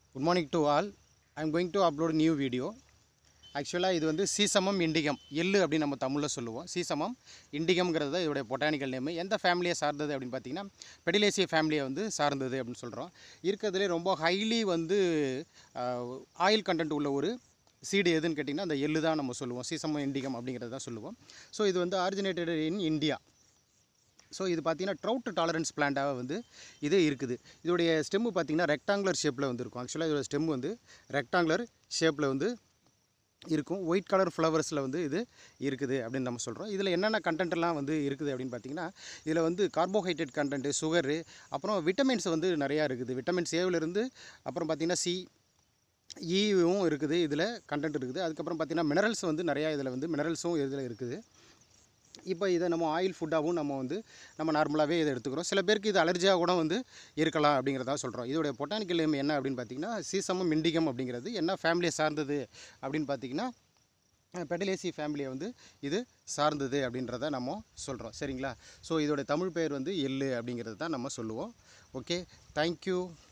good morning to all I am going to upload new video ஆக்சுவலாக இது வந்து சீசமம் இண்டிகம் எள்ளு அப்படின்னு நம்ம தமிழில் சொல்லுவோம் சீசமம் இண்டிகம்ங்கிறது தான் இதோடைய பொட்டானிக்கல் நேம் எந்த ஃபேமிலியை சார்ந்தது அப்படின்னு பார்த்தீங்கன்னா பெடிலேசிய ஃபேமிலியை வந்து சார்ந்தது அப்படின்னு சொல்கிறோம் இருக்கிறதுலே ரொம்ப ஹைலி வந்து ஆயில் கண்டென்ட் உள்ள ஒரு சீடு எதுன்னு கேட்டிங்கன்னா அந்த எள்ளு தான் நம்ம சொல்லுவோம் சீசமம் இண்டிகம் அப்படிங்கிறது தான் சொல்லுவோம் ஸோ இது வந்து ஆரிஜினேட்டட் இன் இந்தியா ஸோ இது பார்த்தீங்கன்னா ட்ரவுட் டாலரன்ஸ் பிளான்ட்டாக வந்து இது இருக்குது இதோடைய ஸ்டெம்மு பார்த்தீங்கன்னா ரெக்டாங்குலர் ஷேப்பில் வந்து இருக்கும் ஆக்சுவலாக இதோட ஸ்டெம் வந்து ரெக்டாங்குலர் ஷேப்பில் வந்து இருக்கும் ஒயிட் கலர் ஃப்ளவர்ஸில் வந்து இது இருக்குது அப்படின்னு நம்ம சொல்கிறோம் இதில் என்னென்ன கண்டென்ட்லாம் வந்து இருக்குது அப்படின்னு பார்த்தீங்கன்னா இதில் வந்து கார்போஹைட்ரேட் கண்டென்ட்டு சுகரு அப்புறம் விட்டமின்ஸ் வந்து நிறையா இருக்குது விட்டமின்ஸ் ஏவிலேருந்து அப்புறம் பார்த்தீங்கன்னா சி ஈவும் இருக்குது இதில் கண்டென்ட் இருக்குது அதுக்கப்புறம் பார்த்தீங்கன்னா மினரல்ஸ் வந்து நிறையா இதில் வந்து மினரல்ஸும் இதில் இருக்குது இப்போ இதை நம்ம ஆயில் ஃபுட்டாகவும் நம்ம வந்து நம்ம நார்மலாகவே இதை எடுத்துக்கிறோம் சில பேருக்கு இது அலர்ஜியாக கூட வந்து இருக்கலாம் அப்படிங்கிறதா சொல்கிறோம் இதோடைய பொட்டானிக்கல் நேம் என்ன அப்படின்னு பார்த்தீங்கன்னா சீசமும் இண்டிகம் அப்படிங்கிறது என்ன ஃபேமிலியை சார்ந்தது அப்படின்னு பார்த்தீங்கன்னா பெடலேசி ஃபேமிலியை வந்து இது சார்ந்தது அப்படின்றத நம்ம சொல்கிறோம் சரிங்களா ஸோ இதோடைய தமிழ் பெயர் வந்து எள்ளு அப்படிங்கிறது தான் நம்ம சொல்லுவோம் ஓகே தேங்க்யூ